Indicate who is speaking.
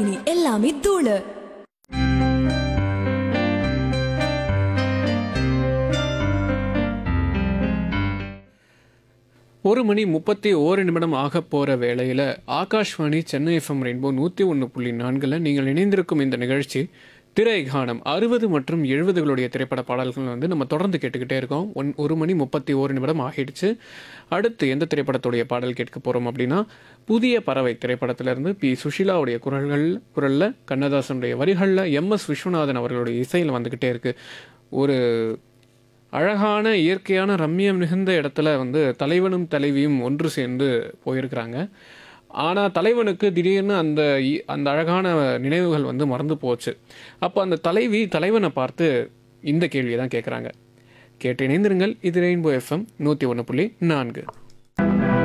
Speaker 1: இனி எல்லாமே தூளு
Speaker 2: ஒரு மணி முப்பத்தி ஓரு நிமிடம் ஆக போகிற வேளையில் ஆகாஷ்வாணி சென்னை எஃப்எம் ரெயின்போ நூற்றி ஒன்று புள்ளி நான்கில் நீங்கள் இணைந்திருக்கும் இந்த நிகழ்ச்சி திரை கானம் அறுபது மற்றும் எழுபதுகளுடைய திரைப்பட பாடல்கள் வந்து நம்ம தொடர்ந்து கேட்டுக்கிட்டே இருக்கோம் ஒன் ஒரு மணி முப்பத்தி ஓரு நிமிடம் ஆகிடுச்சு அடுத்து எந்த திரைப்படத்துடைய பாடல் கேட்க போகிறோம் அப்படின்னா புதிய பறவை திரைப்படத்திலிருந்து பி சுஷீலாவுடைய குரல்கள் குரலில் கண்ணதாசனுடைய வரிகளில் எம் எஸ் விஸ்வநாதன் அவர்களுடைய இசையில் வந்துக்கிட்டே இருக்குது ஒரு அழகான இயற்கையான ரம்மியம் மிகுந்த இடத்துல வந்து தலைவனும் தலைவியும் ஒன்று சேர்ந்து போயிருக்கிறாங்க ஆனால் தலைவனுக்கு திடீர்னு அந்த இ- அந்த அழகான நினைவுகள் வந்து மறந்து போச்சு அப்போ அந்த தலைவி தலைவனை பார்த்து இந்த கேள்வியை தான் கேட்குறாங்க கேட்டு இணைந்திருங்கள் இது ரெயின்போ எஃப்எம் நூற்றி ஒன்று புள்ளி நான்கு